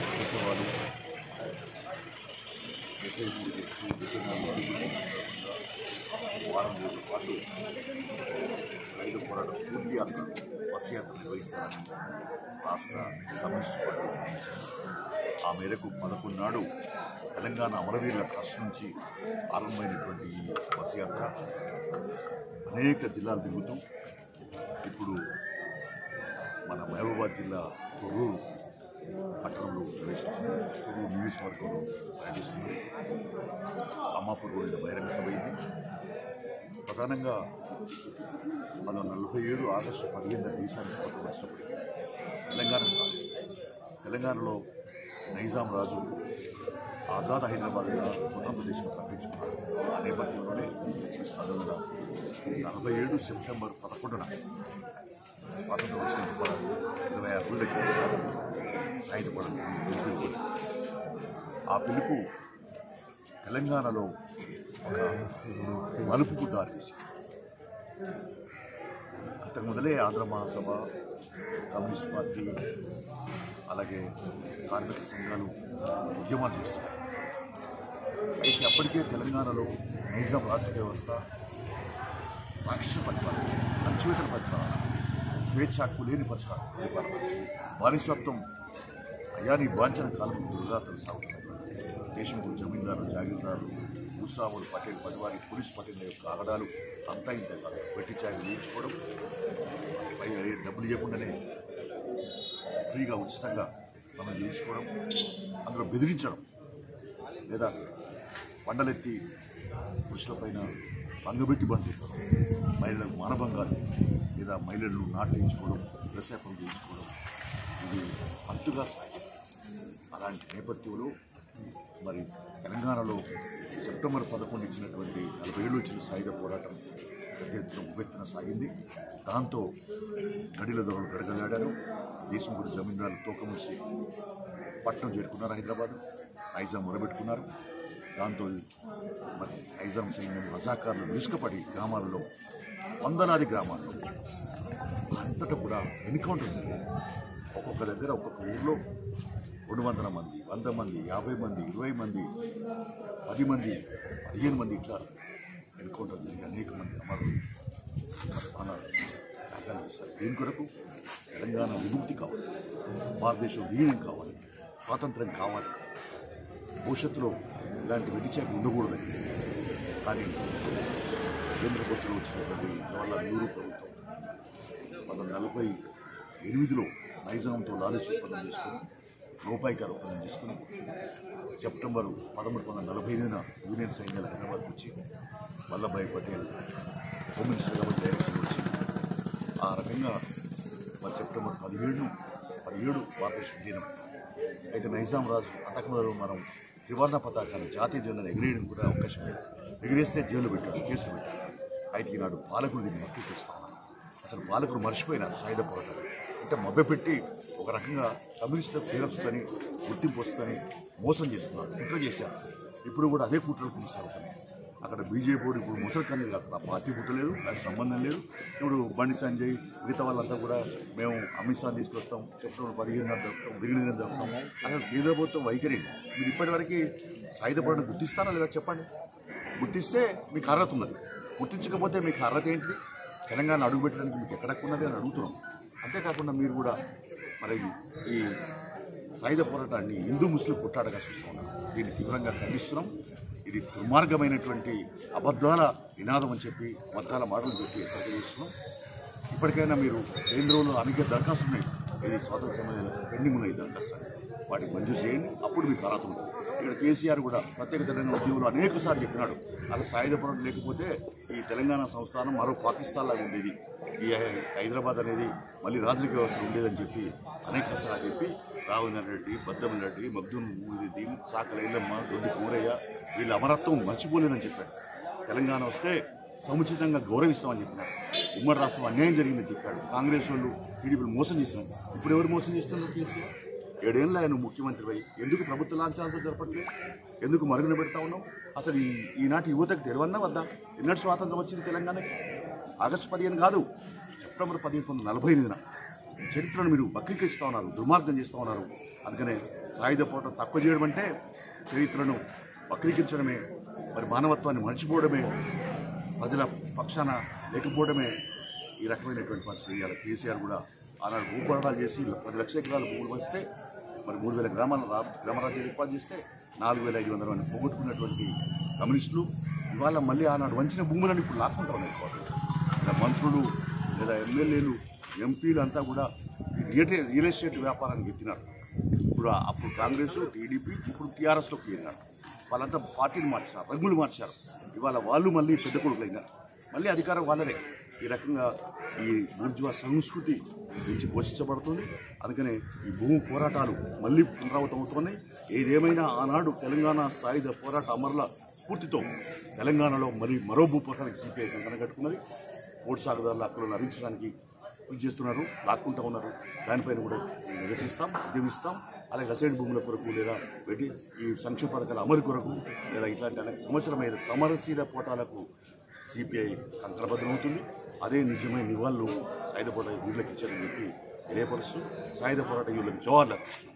వార్షికోత్సవాలు డెబ్బై మూడు వ్యక్తి డెబ్బై నాలుగు అడుగులు వారం రోజుల పాటు రైతు పోరాట స్ఫూర్తి యాత్ర బస్ యాత్ర నిర్వహించాలని రాష్ట్ర కమ్యూనిస్ట్ పార్టీ నిర్ణయించింది. ఆ మేరకు పదకొండు నాడు తెలంగాణ అమరవీరుల ట్రస్ట్ నుంచి ఆరంభమైనటువంటి ఈ బస్ యాత్ర అనేక జిల్లాలు తిరుగుతూ ఇప్పుడు మన మహబూబాద్ జిల్లా తొర్రూరు పట్టణంలో ప్రవేశించింది తొర్రూరు నియోజకవర్గంలో పర్యటిస్తుంది అమ్మాపూర్ వెళ్ళిన బహిరంగ సభ ఇది ప్రధానంగా పంతొమ్మిది నలభై ఏడు ఆగస్టు పదిహేను దేశానికి స్వతంత్రం వచ్చినప్పటికీ తెలంగాణ కాదు. తెలంగాణలో నైజాం రాజు ఆజాద్ హైదరాబాద్గా స్వతంత్ర దేశం ప్రకటించుకున్నాడు ఆ నేపథ్యంలోనే పంతొమ్మిది వందల నలభై ఏడు సెప్టెంబర్ పదకొండున స్వాతంత్రం వచ్చిన పదహారు ఇరవై ఆరు రోజులకి సాయుధపడడం పిలుపు ఇవ్వబడింది. ఆ పిలుపు తెలంగాణలో ఒక మలుపుకు దారితీసింది అంతకు మొదలే ఆంధ్ర మహాసభ కమ్యూనిస్ట్ పార్టీ అలాగే కార్మిక సంఘాలు ఉద్యమాలు చేస్తున్నాయి అయితే అప్పటికే తెలంగాణలో నైజాం రాష్ట్ర వ్యవస్థ రాక్షస పరిపాలన అణచివేతల పరిపాలన స్వేచ్ఛ హక్కు లేని పరిపాలన పరిపాలన బానిసత్వం అయాని బాంఛన కాలం దుర్గాతలు సాగుతున్నాయి దేశంకు జమీందారు జాగీర్దారు భూస్వాములు పటేల్ పటివారి పోలీస్ పటేల్ యొక్క ఆగడాలు అంతా ఇంత కాదు పెట్టి చాయలు వేయించుకోవడం పై డబ్బులు ఇవ్వకుండానే ఫ్రీగా ఉచితంగా మనం చేయించుకోవడం అందులో బెదిరించడం లేదా పండలెత్తి పురుషులపైన పంగబెట్టి బండి మహిళలకు మానభంగాలు లేదా మహిళలను నాటించుకోవడం వ్యవసాయ పనులు చేయించుకోవడం ఇది అంతుగా సాగింది అలాంటి నేపథ్యంలో మరి తెలంగాణలో సెప్టెంబర్ పదకొండు ఇచ్చినటువంటి నలభై ఏళ్ళు వచ్చిన సాయుధ పోరాటం పెద్ద ఎత్తున ఉవ్వెత్తున సాగింది దాంతో గడిల దొరలు గడగలాడారు దేశం గురి జమీందారులు తోకముసి పట్టణం చేరుకున్నారు హైదరాబాద్ నైజాం మొరబెట్టుకున్నారు దాంతో మరి నైజాం సైన్యం రజాకారులు నిష్కపడి గ్రామాలలో వందలాది గ్రామాల్లో అంతటా కూడా ఎన్కౌంటర్ జరిగింది ఒక్కొక్క దగ్గర ఒక్కొక్క ఊర్లో రెండు వందల మంది వంద మంది యాభై మంది ఇరవై మంది పది మంది పదిహేను మంది ఇట్లా ఎన్కౌంటర్ జరిగి అనేక మంది అమరులు ప్రాణాలు తీశారు, త్యాగాలు చేశారు దేని కొరకు తెలంగాణ విముక్తి కావాలి భారతదేశం విలీనం కావాలి స్వాతంత్రం కావాలి భవిష్యత్తులో ఇలాంటి వెడిచాకి ఉండకూడదని కానీ కేంద్ర ప్రభుత్వం వచ్చినటువంటి జవహర్లాల్ నెహ్రూ ప్రభుత్వం పంతొమ్మిది నలభై ఎనిమిదిలో నైజాంతో లాలచ్ ఒప్పందం చేసుకుని లోపాయికారు ఒప్పందం చేసుకుని సెప్టెంబర్ పదమూడు వందల నలభై ఎనిమిదిన యూనియన్ సైన్యాలు హైదరాబాద్కు వచ్చి వల్లభాయ్ పటేల్ హోమ్ మినిస్టర్ కాబట్టి డైరెక్షన్ వచ్చి ఆ రకంగా మరి సెప్టెంబర్ పదిహేడు పదిహేడు భారతదేశం విలీనం అయితే నైజాం రాజు అంతకుముందు మనం త్రివర్ణ పతాకాన్ని జాతీయ జెండాను ఎగిరేయడం కూడా అవకాశం లేదు ఎగిరేస్తే జైలు పెట్టాడు కేసులు పెట్టాడు అయితే ఈనాడు పాలకులు దీన్ని మద్దతిస్తా ఉన్నారు అసలు పాలకులు మర్చిపోయినారు సాయుధ పోరాటం అంటే మభ్యపెట్టి ఒక రకంగా కమ్యూనిస్టులకు పేరొస్తుందని గుర్తింపు వస్తుందని మోసం చేస్తున్నారు కుట్ర చేశారు ఇప్పుడు కూడా అదే కుట్రలు కొనసాగుతున్నాయి అక్కడ బీజేపీ వాడు ఇప్పుడు ముసలి కన్నీ కాదు ఆ పార్టీ పుట్టలేదు దానికి సంబంధం లేదు ఇప్పుడు బండి సంజయ్ మిగతా వాళ్ళంతా కూడా మేము అమిత్ షా తీసుకొస్తాం సెప్టెంబర్ పదిహేను జరుపుతాం గిరిగిరి జరుపుతాం అసలు కేంద్ర ప్రభుత్వం వైఖరి మీరు ఇప్పటివరకు సాయుధ పోరాటం గుర్తిస్తారా లేదా చెప్పండి గుర్తిస్తే మీకు అర్హత ఉన్నది గుర్తించకపోతే మీకు అర్హత ఏంటిది తెలంగాణ అడుగుపెట్టడానికి మీకు ఎక్కడకు ఉన్నది అని అడుగుతున్నాం అంతేకాకుండా మీరు కూడా మరి ఈ సాయుధ పోరాటాన్ని హిందూ ముస్లిం కొట్టాడగా చూస్తూ ఉన్నాం దీన్ని తీవ్రంగా ఖండిస్తున్నాం ఇది దుర్మార్గమైనటువంటి అబద్ధాల నినాదం అని చెప్పి అబద్ధాల మాటలు చెప్పి హెచ్చరిక చేస్తున్నాం ఇప్పటికైనా మీరు కేంద్రంలో అనేక దరఖాస్తులు ఉన్నాయి ఇది స్వాతంత్ర సమయంలో పెండింగ్ ఉన్నాయి దరఖాస్తులు వాటికి మంజూరు చేయండి అప్పుడు మీకు అర్హత ఉంటుంది ఇక్కడ కేసీఆర్ కూడా ప్రత్యేక తెలంగాణ ఉద్యమంలో అనేక సార్లు చెప్పినాడు అలా సాయుధ పోరాటం లేకపోతే ఈ తెలంగాణ సంస్థానం మరో పాకిస్తాన్ లాగా ఉండేది ఈ హైదరాబాద్ అనేది మళ్ళీ రాజకీయ వ్యవస్థ ఉండేదని చెప్పి అనేక సార్లు చెప్పి రాఘవేంద్ర రెడ్డి బద్దమల్ రెడ్డి మగ్దూమ్ రెడ్డి సాకలైలమ్మ దొడ్డి కూరయ్య వీళ్ళ అమరత్వం మర్చిపోలేదని చెప్పాడు తెలంగాణ వస్తే సముచితంగా గౌరవిస్తామని చెప్పినాడు ఉమ్మడి రాష్ట్రం అన్యాయం జరిగిందని చెప్పాడు కాంగ్రెస్ వాళ్ళు టీడీపీలు మోసం చేసినారు ఇప్పుడు ఎవరు మోసం చేస్తున్నారు కేసీఆర్ ఏడేళ్ళు ఆయన ముఖ్యమంత్రి అయి ఎందుకు ప్రభుత్వ లాంఛనాలతో జరపట్లేదు ఎందుకు మరుగున పెడతా ఉన్నాం అసలు ఈ ఈనాటి యువతకు తెలియన్నా వద్దా ఎన్నటి స్వాతంత్రం వచ్చింది తెలంగాణకి ఆగస్టు పదిహేను కాదు సెప్టెంబర్ పదిహేను పంతొమ్మిది నలభై ఎనిమిదిన చరిత్రను మీరు వక్రీకరిస్తూ ఉన్నారు దుర్మార్గం చేస్తూ ఉన్నారు అందుకనే సాయుధ పోరాటం తక్కువ చేయడం అంటే చరిత్రను వక్రీకరించడమే మరి మానవత్వాన్ని మర్చిపోవడమే ప్రజల పక్షాన లేకపోవడమే ఈ రకమైనటువంటి పరిస్థితి ఇవాళ కేసీఆర్ కూడా ఆనాడు భూపోరాటాలు చేసి పది లక్షల ఎకరాల భూములు వస్తే మరి మూడు వేల గ్రామాల రా గ్రామరాజ్యాలు ఏర్పాటు చేస్తే నాలుగు వేల ఐదు వందల మంది పోగొట్టుకున్నటువంటి కమ్యూనిస్టులు ఇవాళ మళ్ళీ ఆనాడు వంచిన భూములను ఇప్పుడు లాక్కుంటా ఉన్నాయి కోర్టు. ఇలా మంత్రులు లేదా ఎమ్మెల్యేలు ఎంపీలు అంతా కూడా ఈ రియల్ రియల్ ఎస్టేట్ వ్యాపారానికి ఎత్తినారు ఇప్పుడు అప్పుడు కాంగ్రెస్ టీడీపీ ఇప్పుడు టీఆర్ఎస్లోకి చేరినారు వాళ్ళంతా పార్టీని మార్చారు రంగులు మార్చారు ఇవాళ వాళ్ళు మళ్ళీ పెద్ద కొడుకులు అయినారు మళ్ళీ అధికారం వాళ్ళదే ఈ రకంగా ఈ బూర్జువా సంస్కృతి నుంచి పోషించబడుతుంది అందుకనే ఈ భూమి పోరాటాలు మళ్ళీ పునరావృతం అవుతున్నాయి ఏదేమైనా ఆనాడు తెలంగాణ సాయుధ పోరాట అమరుల స్ఫూర్తితో తెలంగాణలో మరి మరో భూ పోరాటానికి సిపిఐ కంకణ కట్టుకున్నది ఓటు సాగుదారుల హక్కులను అందించడానికి కృషి చేస్తున్నారు లాక్కుంటా ఉన్నారు దానిపైన కూడా నిరసిస్తాం ఉద్యమిస్తాం అలాగే అసైడ్ భూముల కొరకు లేదా పెట్టి ఈ సంక్షేమ పథకాల అమలు కొరకు లేదా ఇట్లాంటి అనేక సమస్యల మీద సమరశీల పోటాలకు సిపిఐ అంతర్బద్ధమవుతుంది అదే నిజమైన నివాళులు సాయుధ పోరాట యూళ్ళకి ఇచ్చారని చెప్పి తెలియపరుస్తూ సాయుధ పోరాట యూళ్ళకి జవార్లు అర్పిస్తున్నాం